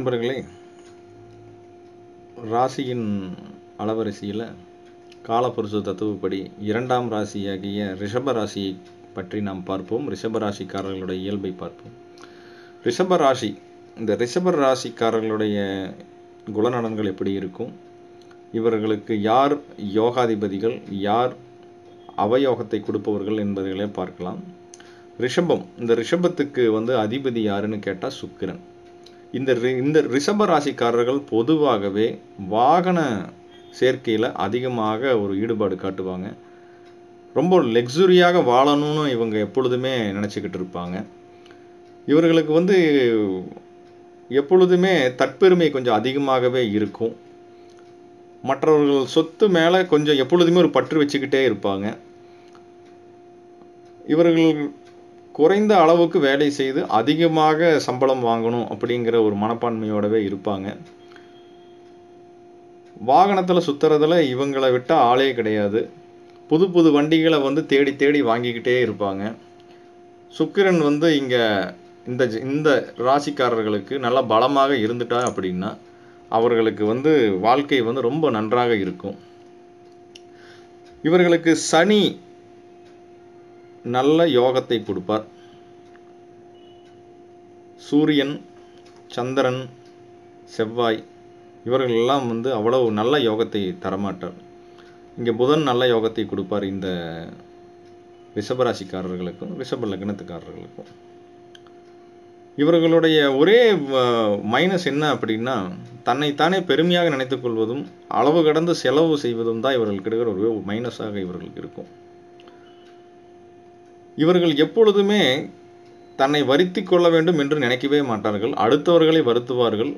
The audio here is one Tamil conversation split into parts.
நண்பர்களே ராசியின் அளவரிசையில் காலபுருஷ தத்துவப்படி இரண்டாம் ராசியாகிய ரிஷப ராசியை பற்றி நாம் பார்ப்போம் ரிஷப ராசிக்காரர்களுடைய இயல்பை பார்ப்போம் ரிஷப ராசி இந்த ரிஷப ராசிக்காரர்களுடைய குணநலன்கள் எப்படி இருக்கும் இவர்களுக்கு யார் யோகாதிபதிகள் யார் அவயோகத்தை கொடுப்பவர்கள் என்பதைகளே பார்க்கலாம் ரிஷபம் இந்த ரிஷபத்துக்கு வந்து அதிபதி யாருன்னு கேட்டால் சுக்கிரன் இந்த ரி- இந்த ரிஷப ராசிக்காரர்கள் பொதுவாகவே வாகன சேர்க்கையில் அதிகமாக ஒரு ஈடுபாடு காட்டுவாங்க ரொம்ப லக்ஸுரியாக வாழணும்னு இவங்க எப்பொழுதுமே நினச்சிக்கிட்டு இருப்பாங்க இவர்களுக்கு வந்து எப்பொழுதுமே தற்பெருமை கொஞ்சம் அதிகமாகவே இருக்கும் மற்றவர்கள் சொத்து மேலே கொஞ்சம் எப்பொழுதுமே ஒரு பற்று வச்சுக்கிட்டே இருப்பாங்க இவர்கள் குறைந்த அளவுக்கு வேலை செய்து அதிகமாக சம்பளம் வாங்கணும் அப்படிங்கிற ஒரு மனப்பான்மையோடவே இருப்பாங்க வாகனத்தில் சுற்றுறதுல இவங்களை விட்டால் ஆளே கிடையாது புது புது வண்டிகளை வந்து தேடி தேடி வாங்கிக்கிட்டே இருப்பாங்க சுக்கிரன் வந்து இங்கே இந்த ஜ- இந்த ராசிக்காரர்களுக்கு நல்லா பலமாக இருந்துட்டா அப்படின்னா அவர்களுக்கு வந்து வாழ்க்கை வந்து ரொம்ப நன்றாக இருக்கும் இவர்களுக்கு சனி நல்ல யோகத்தை கொடுப்பார் சூரியன் சந்திரன் செவ்வாய் இவர்கள் எல்லாம் வந்து அவ்வளவு நல்ல யோகத்தை தரமாட்டார் இங்கே புதன் நல்ல யோகத்தை கொடுப்பார் இந்த ரிஷபராசிக்காரர்களுக்கும் ரிஷப லக்னத்துக்காரர்களுக்கும் இவர்களுடைய ஒரே மைனஸ் என்ன அப்படின்னா தன்னைத்தானே பெருமையாக நினைத்துக் கொள்வதும் அளவு கடந்து செலவு செய்வதும் தான் இவர்களுக்கு இருக்கிற ஒரு மைனஸாக இவர்களுக்கு இருக்கும் இவர்கள் எப்பொழுதுமே தன்னை வருத்திக் கொள்ள வேண்டும் என்று நினைக்கவே மாட்டார்கள் அடுத்தவர்களை வருத்துவார்கள்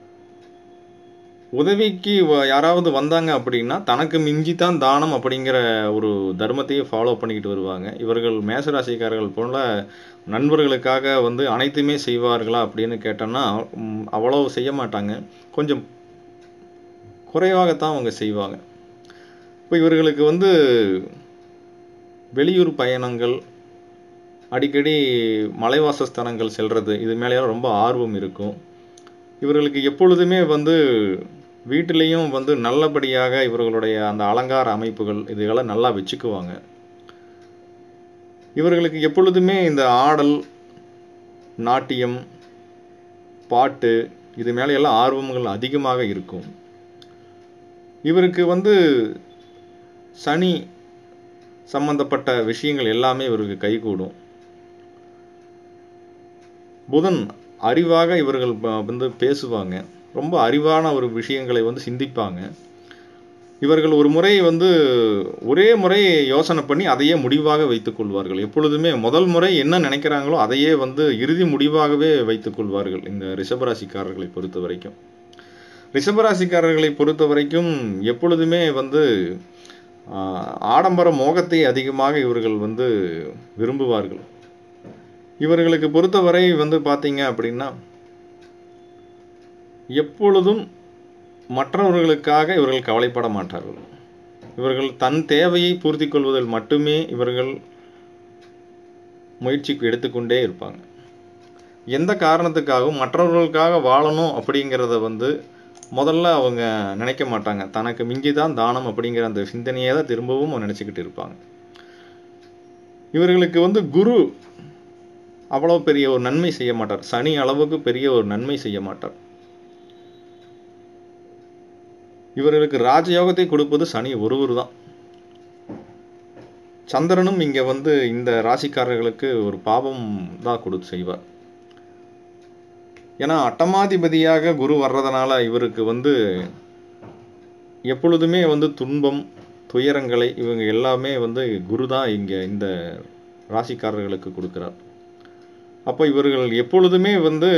உதவிக்கு வ- யாராவது வந்தாங்க அப்படின்னா தனக்கு மிஞ்சி தான் தானம் அப்படிங்கிற ஒரு தர்மத்தையே ஃபாலோ பண்ணிக்கிட்டு வருவாங்க இவர்கள் மேசராசிக்காரர்கள் போல நண்பர்களுக்காக வந்து அனைத்துமே செய்வார்களா அப்படின்னு கேட்டோம்னா ம், அவ்வளவு செய்ய மாட்டாங்க கொஞ்சம் குறைவாகத்தான் அவங்க செய்வாங்க இப்போ இவர்களுக்கு வந்து வெளியூர் பயணங்கள் அடிக்கடி மலைவாசஸ்தலங்கள் செல்றது இது மேலேயும் ரொம்ப ஆர்வம் இருக்கும் இவர்களுக்கு எப்பொழுதுமே வந்து வீட்டிலையும் வந்து நல்லபடியாக இவர்களுடைய அந்த அலங்கார அமைப்புகள் இதுகளை நல்லா வச்சுக்குவாங்க இவர்களுக்கு எப்பொழுதுமே இந்த ஆடல் நாட்டியம் பாட்டு இது மேலே எல்லாம் ஆர்வங்கள் அதிகமாக இருக்கும் இவருக்கு வந்து சனி சம்பந்தப்பட்ட விஷயங்கள் எல்லாமே இவருக்கு கைகூடும் புதன் அறிவாக இவர்கள் ப- வந்து பேசுவாங்க ரொம்ப அறிவான ஒரு விஷயங்களை வந்து சிந்திப்பாங்க இவர்கள் ஒரு முறை வந்து ஒரே முறை யோசனை பண்ணி அதையே முடிவாக வைத்துக் கொள்வார்கள் எப்பொழுதுமே முதல் முறை என்ன நினைக்கிறாங்களோ அதையே வந்து இறுதி முடிவாகவே வைத்துக் கொள்வார்கள் இந்த ரிஷபராசிக்காரர்களை பொறுத்த வரைக்கும் ரிஷபராசிக்காரர்களை பொறுத்த வரைக்கும் எப்பொழுதுமே வந்து ஆஹ், ஆடம்பர மோகத்தை அதிகமாக இவர்கள் வந்து விரும்புவார்கள் இவர்களுக்கு பொறுத்தவரை வந்து பார்த்தீங்க அப்படின்னா எப்பொழுதும் மற்றவர்களுக்காக இவர்கள் கவலைப்பட மாட்டார்கள் இவர்கள் தன் தேவையை பூர்த்தி கொள்வதில் மட்டுமே இவர்கள் முயற்சிக்கு எடுத்துக்கொண்டே இருப்பாங்க எந்த காரணத்துக்காகவும் மற்றவர்களுக்காக வாழணும் அப்படிங்கிறத வந்து முதல்ல அவங்க நினைக்க மாட்டாங்க தனக்கு மிஞ்சி தான் தானம் அப்படிங்கிற அந்த சிந்தனையை தான் திரும்பவும் நினச்சிக்கிட்டு இருப்பாங்க இவர்களுக்கு வந்து குரு அவ்வளோ பெரிய ஒரு நன்மை செய்ய மாட்டார் சனி அளவுக்கு பெரிய ஒரு நன்மை செய்ய மாட்டார் இவர்களுக்கு ராஜயோகத்தை கொடுப்பது சனி ஒருவர் தான் சந்திரனும் இங்கே வந்து இந்த ராசிக்காரர்களுக்கு ஒரு பாவம் தான் கொடுத்து செய்வார் ஏன்னா அட்டமாதிபதியாக குரு வர்றதுனால இவருக்கு வந்து எப்பொழுதுமே வந்து துன்பம் துயரங்களை இவங்க எல்லாமே வந்து குரு தான் இங்கே இந்த ராசிக்காரர்களுக்கு கொடுக்கிறார் அப்போ இவர்கள் எப்பொழுதுமே வந்து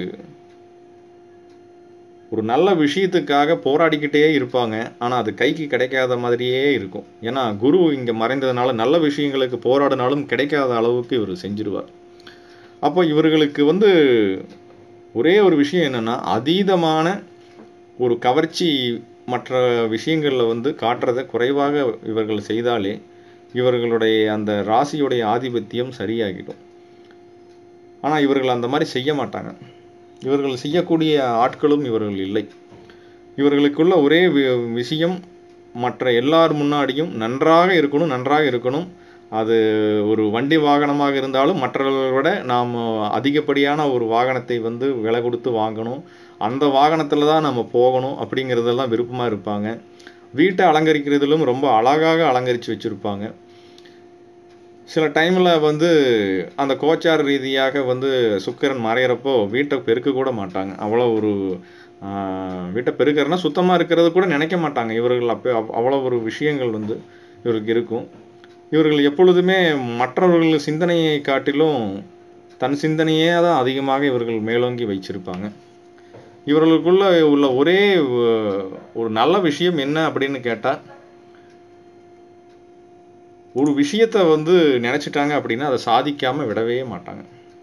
ஒரு நல்ல விஷயத்துக்காக போராடிக்கிட்டே இருப்பாங்க ஆனால் அது கைக்கு கிடைக்காத மாதிரியே இருக்கும் ஏன்னா குரு இங்கே மறைந்ததுனால நல்ல விஷயங்களுக்கு போராடினாலும் கிடைக்காத அளவுக்கு இவர் செஞ்சிருவார் அப்போ இவர்களுக்கு வந்து ஒரே ஒரு விஷயம் என்னன்னா அதீதமான ஒரு கவர்ச்சி மற்ற விஷயங்களில் வந்து காட்டுறதை குறைவாக இவர்கள் செய்தாலே இவர்களுடைய அந்த ராசியுடைய ஆதிபத்தியம் சரியாகிடும் ஆனால் இவர்கள் அந்த மாதிரி செய்ய மாட்டாங்க இவர்கள் செய்யக்கூடிய ஆட்களும் இவர்கள் இல்லை இவர்களுக்குள்ள ஒரே வி- விஷயம் மற்ற எல்லார் முன்னாடியும் நன்றாக இருக்கணும் நன்றாக இருக்கணும் அது ஒரு வண்டி வாகனமாக இருந்தாலும் மற்றவர்களை விட நாம் அதிகப்படியான ஒரு வாகனத்தை வந்து விலை கொடுத்து வாங்கணும் அந்த வாகனத்தில் தான் நம்ம போகணும் அப்படிங்கிறதெல்லாம் விருப்பமாக இருப்பாங்க வீட்டை அலங்கரிக்கிறதிலும் ரொம்ப அழகாக அலங்கரித்து வச்சுருப்பாங்க சில டைமில் வந்து அந்த கோச்சார் ரீதியாக வந்து சுக்கிரன் மறையிறப்போ வீட்டை பெருக்க கூட மாட்டாங்க அவ்வளோ ஒரு ஆஹ், வீட்டை பெருக்கிறதுனா சுத்தமாக இருக்கிறது கூட நினைக்க மாட்டாங்க இவர்கள் அப்போ அவ்வளோ ஒரு விஷயங்கள் வந்து இவருக்கு இருக்கும் இவர்கள் எப்பொழுதுமே மற்றவர்கள் சிந்தனையை காட்டிலும் தன் சிந்தனையே தான் அதிகமாக இவர்கள் மேலோங்கி வைச்சிருப்பாங்க இவர்களுக்குள்ள உள்ள ஒரே அஹ், ஒரு நல்ல விஷயம் என்ன அப்படின்னு கேட்டால் ஒரு விஷயத்தை வந்து நினைச்சிட்டாங்க அப்படின்னா அதை சாதிக்காம விடவே மாட்டாங்க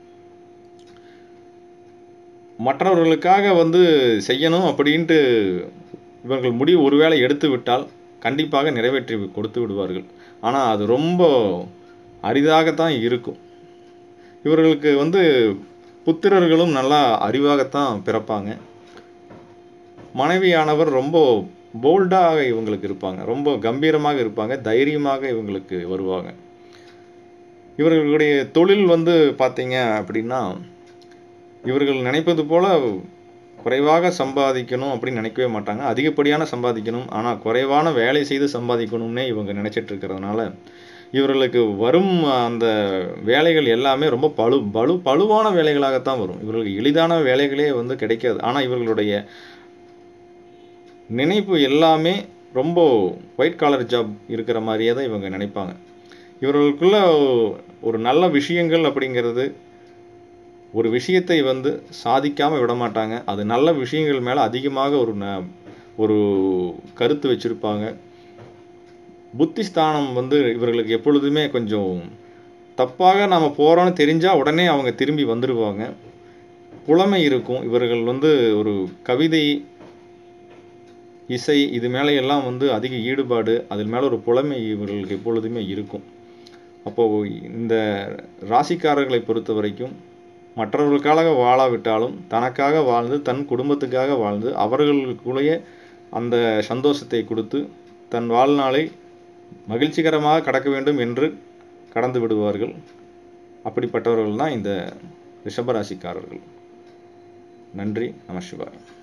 மற்றவர்களுக்காக வந்து செய்யணும் அப்படின்ட்டு இவர்கள் முடிவு ஒருவேளை எடுத்து விட்டால் கண்டிப்பாக நிறைவேற்றி கொடுத்து விடுவார்கள் ஆனால் அது ரொம்ப அரிதாகத்தான் இருக்கும் இவர்களுக்கு வந்து புத்திரர்களும் நல்லா அறிவாகத்தான் பிறப்பாங்க மனைவியானவர் ரொம்ப போல்டாக இவங்களுக்கு இருப்பாங்க ரொம்ப கம்பீரமாக இருப்பாங்க தைரியமாக இவங்களுக்கு வருவாங்க இவர்களுடைய தொழில் வந்து பார்த்தீங்க அப்படின்னா இவர்கள் நினைப்பது போல குறைவாக சம்பாதிக்கணும் அப்படின்னு நினைக்கவே மாட்டாங்க அதிகப்படியான சம்பாதிக்கணும் ஆனால் குறைவான வேலை செய்து சம்பாதிக்கணும்னே இவங்க நினைச்சிட்டு இருக்கிறதுனால இவர்களுக்கு வரும் அந்த வேலைகள் எல்லாமே ரொம்ப பளு பளு பளுவான வேலைகளாகத்தான் வரும் இவர்களுக்கு எளிதான வேலைகளே வந்து கிடைக்காது ஆனால் இவர்களுடைய நினைப்பு எல்லாமே ரொம்ப ஒயிட் காலர் ஜாப் இருக்கிற மாதிரியே தான் இவங்க நினைப்பாங்க இவர்களுக்குள்ள ஒரு நல்ல விஷயங்கள் அப்படிங்கிறது ஒரு விஷயத்தை வந்து சாதிக்காமல் விட மாட்டாங்க அது நல்ல விஷயங்கள் மேலே அதிகமாக ஒரு ந- ஒரு கருத்து வச்சுருப்பாங்க புத்திஸ்தானம் வந்து இவர்களுக்கு எப்பொழுதுமே கொஞ்சம் தப்பாக நாம் போகிறோன்னு தெரிஞ்சால் உடனே அவங்க திரும்பி வந்துடுவாங்க புலமை இருக்கும் இவர்கள் வந்து ஒரு கவிதை இசை இது மேலே எல்லாம் வந்து அதிக ஈடுபாடு அதில் மேலே ஒரு புலமை இவர்களுக்கு எப்பொழுதுமே இருக்கும் அப்போது இந்த ராசிக்காரர்களை பொறுத்த வரைக்கும் மற்றவர்களுக்காக வாழாவிட்டாலும் தனக்காக வாழ்ந்து தன் குடும்பத்துக்காக வாழ்ந்து அவர்களுக்குள்ளேயே அந்த சந்தோஷத்தை கொடுத்து தன் வாழ்நாளை மகிழ்ச்சிகரமாக கடக்க வேண்டும் என்று கடந்து விடுவார்கள் அப்படிப்பட்டவர்கள் தான் இந்த ரிஷபராசிக்காரர்கள் நன்றி நம சிவாய்